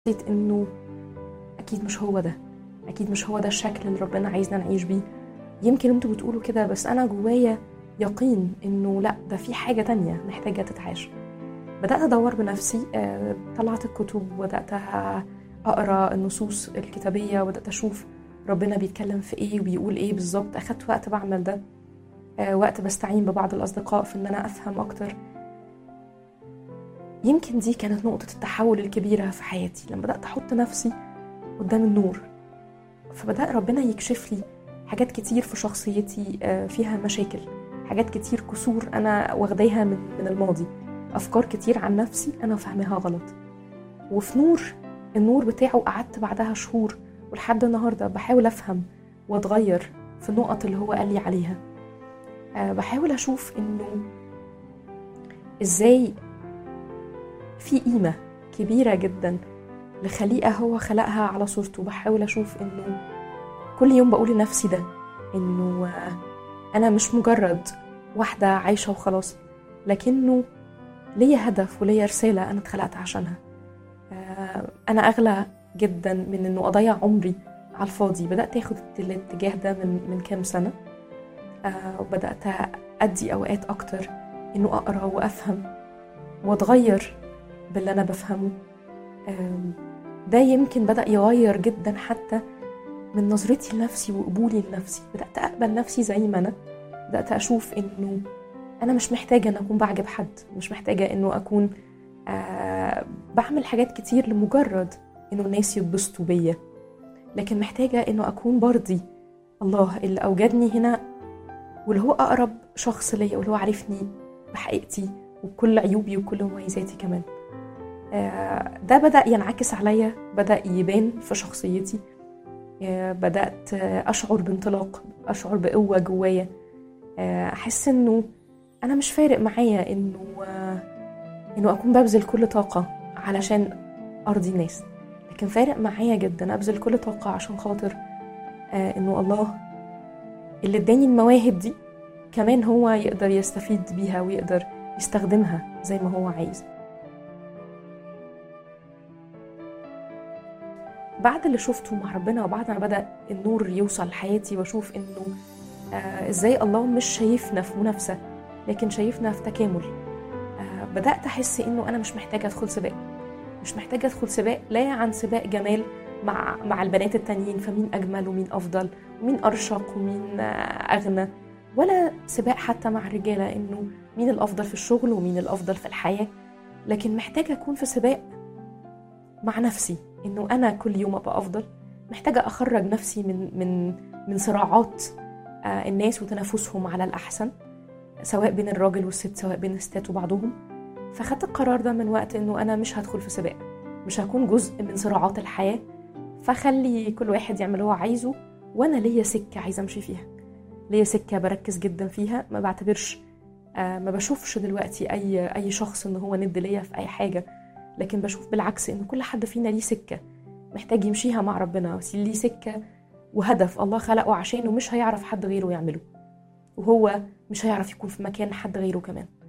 حسيت انه اكيد مش هو ده اكيد مش هو ده الشكل اللي ربنا عايزنا نعيش بيه يمكن انتوا بتقولوا كده بس انا جوايا يقين انه لا ده في حاجه تانية محتاجه تتعاش بدات ادور بنفسي آه، طلعت الكتب وبدات اقرا النصوص الكتابيه وبدات اشوف ربنا بيتكلم في ايه وبيقول ايه بالظبط اخدت وقت بعمل ده آه، وقت بستعين ببعض الاصدقاء في ان انا افهم اكتر يمكن دي كانت نقطة التحول الكبيرة في حياتي لما بدأت أحط نفسي قدام النور فبدأ ربنا يكشف لي حاجات كتير في شخصيتي آه، فيها مشاكل حاجات كتير كسور أنا واخداها من, من الماضي أفكار كتير عن نفسي أنا فاهمها غلط وفي نور النور بتاعه قعدت بعدها شهور ولحد النهاردة بحاول أفهم وأتغير في النقط اللي هو قال لي عليها أه بحاول أشوف إنه إزاي في قيمة كبيرة جدا لخليقة هو خلقها على صورته بحاول أشوف إنه كل يوم بقول لنفسي ده إنه أنا مش مجرد واحدة عايشة وخلاص لكنه ليا هدف وليا رسالة أنا اتخلقت عشانها أنا أغلى جدا من إنه أضيع عمري على الفاضي بدأت أخد الاتجاه ده من من كام سنة وبدأت أدي أوقات أكتر إنه أقرأ وأفهم وأتغير باللي أنا بفهمه ده يمكن بدأ يغير جدا حتى من نظرتي لنفسي وقبولي لنفسي بدأت أقبل نفسي زي ما أنا بدأت أشوف إنه أنا مش محتاجة أن أكون بعجب حد مش محتاجة إنه أكون آه بعمل حاجات كتير لمجرد إنه الناس يتبسطوا بيا لكن محتاجة إنه أكون برضي الله اللي أوجدني هنا واللي هو أقرب شخص ليا واللي هو عارفني بحقيقتي وبكل عيوبي وكل مميزاتي كمان ده بدأ ينعكس عليا بدأ يبان في شخصيتي بدأت أشعر بانطلاق أشعر بقوة جوايا أحس إنه أنا مش فارق معايا إنه إنه أكون ببذل كل طاقة علشان أرضي الناس لكن فارق معايا جدا أبذل كل طاقة عشان خاطر إنه الله اللي اداني المواهب دي كمان هو يقدر يستفيد بيها ويقدر يستخدمها زي ما هو عايز بعد اللي شفته مع ربنا وبعد ما بدا النور يوصل لحياتي واشوف انه آه ازاي الله مش شايفنا في منافسه لكن شايفنا في تكامل آه بدات احس انه انا مش محتاجه ادخل سباق مش محتاجه ادخل سباق لا عن سباق جمال مع مع البنات التانيين فمين اجمل ومين افضل ومين ارشق ومين آه اغنى ولا سباق حتى مع الرجاله انه مين الافضل في الشغل ومين الافضل في الحياه لكن محتاجه اكون في سباق مع نفسي انه انا كل يوم ابقى افضل محتاجه اخرج نفسي من من من صراعات آه الناس وتنافسهم على الاحسن سواء بين الراجل والست سواء بين الستات وبعضهم فخدت القرار ده من وقت انه انا مش هدخل في سباق مش هكون جزء من صراعات الحياه فخلي كل واحد يعمل اللي هو عايزه وانا ليا سكه عايزه امشي فيها ليا سكه بركز جدا فيها ما بعتبرش آه ما بشوفش دلوقتي اي اي شخص ان هو ند ليا في اي حاجه لكن بشوف بالعكس ان كل حد فينا ليه سكه محتاج يمشيها مع ربنا ليه سكه وهدف الله خلقه عشانه مش هيعرف حد غيره يعمله وهو مش هيعرف يكون في مكان حد غيره كمان